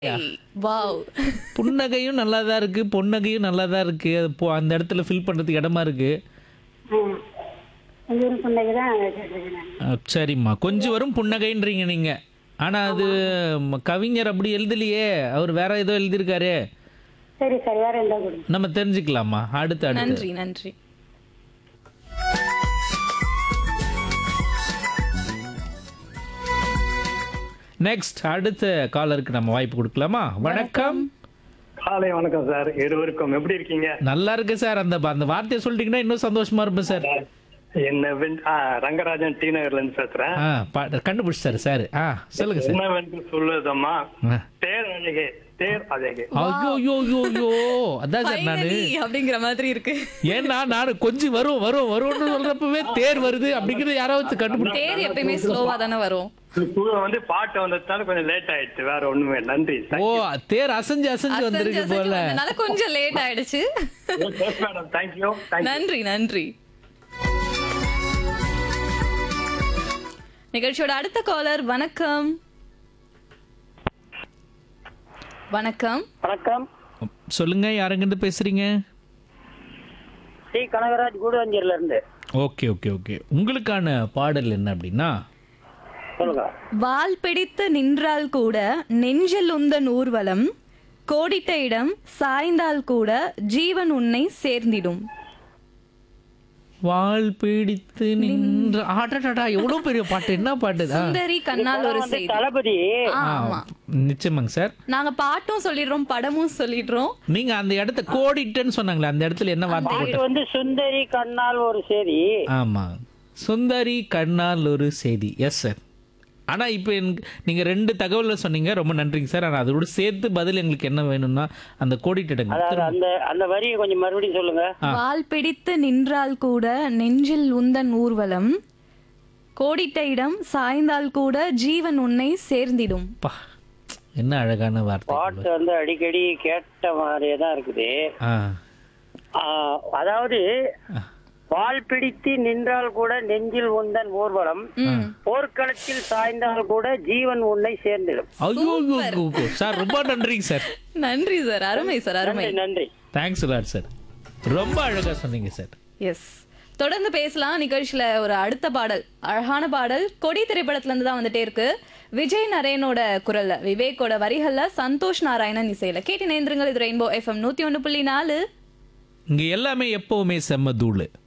Wow புன்னகையும் நல்லா தான் இருக்கு பொன்னகையும் நல்லா தான் இருக்கு அது போ அந்த இடத்துல ஃபில் பண்றதுக்கு இடமா இருக்கு கொஞ்சம் புண்டைக்கு தான் வச்சுருக்கேன் நான் அஹ், சரிம்மா கொஞ்சம் வரும் புன்னகைன்றீங்க நீங்க ஆனா அது ம, கவிஞர் அப்படி எழுதலையே அவர் வேற ஏதோ எழுதியிருக்காரு சரி சரி வேற எந்த கொடுங்க நம்ம தெரிஞ்சுக்கலாமா அடுத்து அடுத்து நன்றி நன்றி நெக்ஸ்ட் அடுத்த காலருக்கு நம்ம வாய்ப்பு கொடுக்கலாமா வணக்கம் காலை வணக்கம் சார் இருவருக்கும் எப்படி இருக்கீங்க நல்லா இருக்கு சார் அந்த அந்த வார்த்தையை சொல்லிட்டீங்கன்னா இன்னும் சந்தோஷமா இருப்பேன் சார் என்ன வென்- ஆ, ரங்கராஜன் டி நகர்ல இருந்து பேசுறேன் ஆ பா- கண்டுபிடிச்சிட்டாரு சார் ஆ சொல்லுங்க சார் என்னவென்று சொல்லுதம்மா ஆ. தேர் அழகே தேர் அழகே ஐயோ ஐயோ ஐயோ ஐயோ அதான் சார் நானு Finally அப்படிங்கிற மாதிரி இருக்கு ஏன்னா நானு கொஞ்சம் வரும் வரும் வரும்னு சொல்றப்பவே தேர் வருது அப்படிங்கிறது யாராவது கண்டுபிடி தேர் எப்பயுமே ஸ்லோவா தானே வரும் குழு வந்து பாட்டு வந்ததுனால கொஞ்சம் லேட் ஆயிடுச்சு வேற ஒண்ணுமே நன்றி ஓ தேர் அசைஞ்சு அசைஞ்சு வந்திருக்கு அசைஞ்சு போல வந்தனால கொஞ்சம் லேட் ஆயிடுச்சு மேடம் தேங்க்யூ தேங்க்யூ நன்றி நன்றி நிகழ்ச்சியோட அடுத்த காலர் வணக்கம் வணக்கம் வணக்கம் சொல்லுங்க யாருங்கிட்ட பேசுறீங்க ஸ்ரீ கனகராஜ் கூடுவஞ்சூர்ல இருந்து ஓகே ஓகே ஓகே உங்களுக்கான பாடல் என்ன அப்படின்னா சொல்லுங்க வால் பிடித்து நின்றால் கூட நெஞ்சில் உந்தன் ஊர்வலம் கோடிட்ட இடம் சாய்ந்தால் கூட ஜீவன் உன்னை சேர்ந்திடும் வாள் பிடித்து நின்ற ஆடாடா எவ்வளவு பெரிய பாட்டு என்ன பாட்டு இது? ஆ. சுந்தரி கண்ணால் ஒரு வந்து செய்தி தளபதி ஆ, ஆமா நிச்சயமாங்க சார் நாங்க பாட்டும் சொல்லிடுறோம் படமும் சொல்லிடுறோம் நீங்க அந்த இடத்த கோடிட்டேன்னு சொன்னாங்களே அந்த இடத்துல என்ன வார்த்தை இது போட்ட வந்து சுந்தரி கண்ணால் ஒரு சேரி ஆமா சுந்தரி கண்ணால் ஒரு செய்தி எஸ் சார் ஆனா இப்போ எனக்கு நீங்க ரெண்டு தகவலை சொன்னீங்க ரொம்ப நன்றிங்க சார் ஆனா அதோட சேர்த்து பதில் எங்களுக்கு என்ன வேணும்னா அந்த கோடிட்டங்க அதாவது அந்த அந்த வரியை கொஞ்சம் மறுபடியும் சொல்லுங்க வால் பிடித்து நின்றால் கூட நெஞ்சில் உந்தன் ஊர்வலம் கோடிட்ட இடம் சாய்ந்தால் கூட ஜீவன் உன்னை சேர்ந்திடும் பா என்ன அழகான வார்த்தை பாட்டு வந்து அடிக்கடி கேட்ட மாதிரியே தான் இருக்குது ஆ ஆ, அதாவது வால் பிடித்து நின்றால் கூட நெஞ்சில் உந்தன் ஊர்வலம் போர்க்களத்தில் சாய்ந்தால் கூட ஜீவன் உன்னை சேர்ந்திடும் ஐயோ ஐயோ, ஐயோ, ஐயோ. சார் ரொம்ப நன்றிங்க சார் நன்றி சார் அருமை சார் அருமை நன்றி நன்றி தேங்க்ஸ் லாட் சார் ரொம்ப அழகா சொன்னீங்க சார் எஸ் தொடர்ந்து பேசலாம் நிகழ்ச்சியில ஒரு அடுத்த பாடல் அழகான பாடல் கொடி திரைப்படத்துல இருந்து தான் வந்துட்டே இருக்கு விஜய் நரேனோட குரல்ல விவேக்கோட வரிகள்ல சந்தோஷ் நாராயணன் இசையில கேட்டு நேந்திரங்கள் இது ரெயின்போ எஃப்எம் நூத்தி ஒண்ணு புள்ளி நாலு இங்க எல்லாமே எப்பவுமே செம்ம தூளு